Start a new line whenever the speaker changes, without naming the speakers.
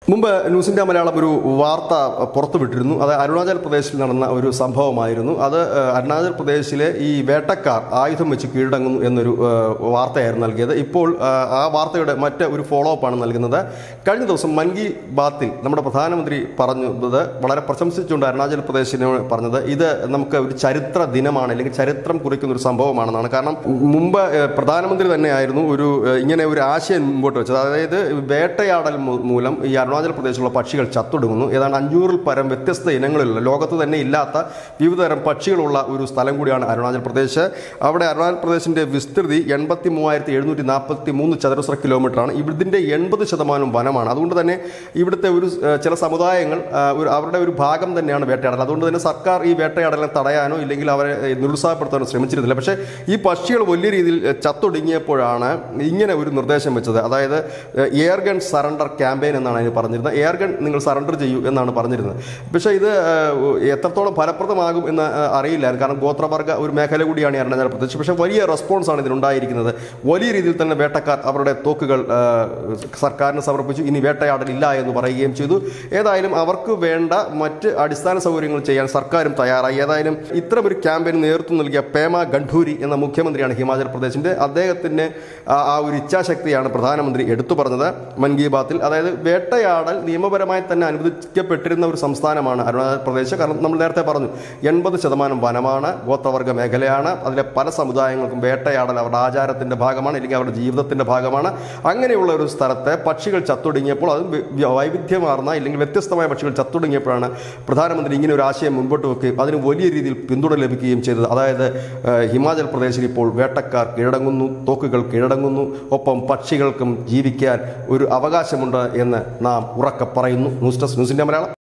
മുമ്പ് ന്യൂസിന്റെ മലയാളം ഒരു വാർത്ത പുറത്തുവിട്ടിരുന്നു അത് അരുണാചൽ പ്രദേശിൽ നടന്ന ഒരു സംഭവമായിരുന്നു അത് ഏഹ്, അരുണാചൽ പ്രദേശിലെ ഈ വേട്ടക്കാർ ആയുധം വെച്ച് കീഴടങ്ങുന്നു എന്നൊരു ഏഹ്, വാർത്തയായിരുന്നു നൽകിയത് ഇപ്പോൾ ഏഹ്, ആ വാർത്തയുടെ മറ്റ് ഒരു ഫോളോ അപ്പ് ആണ് നൽകുന്നത് കഴിഞ്ഞ ദിവസം മൻ കി ബാത്തിൽ നമ്മുടെ പ്രധാനമന്ത്രി പറഞ്ഞത് വളരെ പ്രശംസിച്ചുകൊണ്ട് അരുണാചൽ പ്രദേശിനെ പറഞ്ഞത് ഇത് നമുക്ക് ഒരു ചരിത്ര ദിനമാണ് അല്ലെങ്കിൽ ചരിത്രം കുറിക്കുന്ന ഒരു സംഭവമാണെന്നാണ് കാരണം മുമ്പ് ഏഹ്, പ്രധാനമന്ത്രി തന്നെയായിരുന്നു ഒരു ഏഹ്, ഇങ്ങനെ ഒരു ആശയം മുമ്പോട്ട് വെച്ചത് അതായത് വേട്ടയാടൽ മൂ- മൂലം ഈ അരുണാചൽ പ്രദേശിലുള്ള പക്ഷികൾ ചത്തൊടുങ്ങുന്നു ഏതാണ്ട് അഞ്ഞൂറിൽ പരം വ്യത്യസ്ത ഇനങ്ങളിലുള്ള ലോകത്ത് തന്നെ ഇല്ലാത്ത വിവിധ തരം പക്ഷികളുള്ള ഒരു സ്ഥലം കൂടിയാണ് അരുണാചൽ പ്രദേശ് അവിടെ അരുണാചൽ പ്രദേശിന്റെ വിസ്തൃതി എൺപത്തി മൂവായിരത്തി എഴുന്നൂറ്റി നാൽപ്പത്തി മൂന്ന് ചതുരശ്ര കിലോമീറ്ററാണ് ഇതിന്റെ എൺപത് ശതമാനം വനമാണ് അതുകൊണ്ട് തന്നെ ഇവിടുത്തെ ഒരു ഏഹ്, ചില സമുദായങ്ങൾ ആ, ഒരു അവരുടെ ഒരു ഭാഗം തന്നെയാണ് വേട്ടയാടൽ അതുകൊണ്ട് തന്നെ സർക്കാർ ഈ വേട്ടയാടലിനെ തടയാനോ ഇല്ലെങ്കിൽ അവരെ ഏഹ്, നിരുത്സാഹപ്പെടുത്താനോ ശ്രമിച്ചിരുന്നില്ല പക്ഷേ ഈ പക്ഷികൾ വലിയ രീതിയിൽ ഏഹ്, ചത്തൊടുങ്ങിയപ്പോഴാണ് ഇങ്ങനെ ഒരു നിർദ്ദേശം വെച്ചത് അതായത് എയർ ഗൺ സറണ്ടർ ക്യാമ്പയിൻ എന്നാണ് അതിന് പറഞ്ഞിരുന്നത് എയർ ഗൺ നിങ്ങൾ സറണ്ടർ ചെയ്യൂ എന്നാണ് പറഞ്ഞിരുന്നത് പക്ഷേ ഇത് ഏഹ്, എത്രത്തോളം ഫലപ്രദമാകും എന്ന് ഏഹ്, അറിയില്ലായിരുന്നു കാരണം ഗോത്രവർഗ ഒരു മേഖല കൂടിയാണ് ഈ അരുണാചൽ പ്രദേശ് പക്ഷേ വലിയ റെസ്പോൺസ് ആണ് ഇതിനുണ്ടായിരിക്കുന്നത് വലിയ രീതിയിൽ തന്നെ വേട്ടക്കാർ അവരുടെ തോക്കുകൾ ഏഹ്, സർക്കാരിന് സമർപ്പിച്ചു ഇനി വേട്ടയാടലില്ല എന്ന് പറയുകയും ചെയ്തു ഏതായാലും അവർക്ക് വേണ്ട മറ്റ് അടിസ്ഥാന സൗകര്യങ്ങൾ ചെയ്യാൻ സർക്കാരും തയ്യാറായി ഏതായാലും ഇത്തരം ഒരു ക്യാമ്പയിന് നേതൃത്വം നൽകിയ പേമ ഗണ്ഡൂരി എന്ന മുഖ്യമന്ത്രിയാണ് ഹിമാചൽ പ്രദേശിന്റെ അദ്ദേഹത്തിന്റെ ആ ആ ഒരു ഇച്ഛാശക്തിയാണ് പ്രധാനമന്ത്രി എടുത്തു പറഞ്ഞത് മൻ കി ബാത്തിൽ അതായത് വേട്ടയാടൽ നിയമപരമായി തന്നെ അനുവദിക്കപ്പെട്ടിരുന്ന ഒരു സംസ്ഥാനമാണ് അരുണാചൽ പ്രദേശ് കാരണം നമ്മൾ നേരത്തെ പറഞ്ഞു എൺപത് ശതമാനം വനമാണ് ഗോത്രവർഗ മേഖലയാണ് അതിലെ പല സമുദായങ്ങൾക്കും വേട്ടയാടൽ അവരുടെ ആചാരത്തിന്റെ ഭാഗമാണ് അല്ലെങ്കിൽ അവരുടെ ജീവിതത്തിന്റെ ഭാഗമാണ് അങ്ങനെയുള്ള ഒരു സ്ഥലത്തെ പക്ഷികൾ ചത്തൊടുങ്ങിയപ്പോൾ അത് വി- വൈവിധ്യമാർന്ന അല്ലെങ്കിൽ വ്യത്യസ്തമായ പക്ഷികൾ ചത്തൊടുങ്ങിയപ്പോഴാണ് പ്രധാനമന്ത്രി ഇങ്ങനെ ഒരു ആശയം മുൻപോട്ട് വെക്കുകയും അതിന് വലിയ രീതിയിൽ പിന്തുണ ലഭിക്കുകയും ചെയ്തത് അതായത് ഏഹ്, ഹിമാചൽ പ്രദേശിൽ ഇപ്പോൾ വേട്ടക്കാർ കീഴടങ്ങുന്നു തോക്കുകൾ കീഴടങ്ങുന്നു ഒപ്പം പക്ഷികൾക്കും ജീവിക്കാൻ ഒരു അവകാശമുണ്ട് എന്ന് നാം ഉറക്കെ പറയുന്നു ന്യൂസ് ഡെസ്ക് ന്യൂസിന്റെ മലയാളം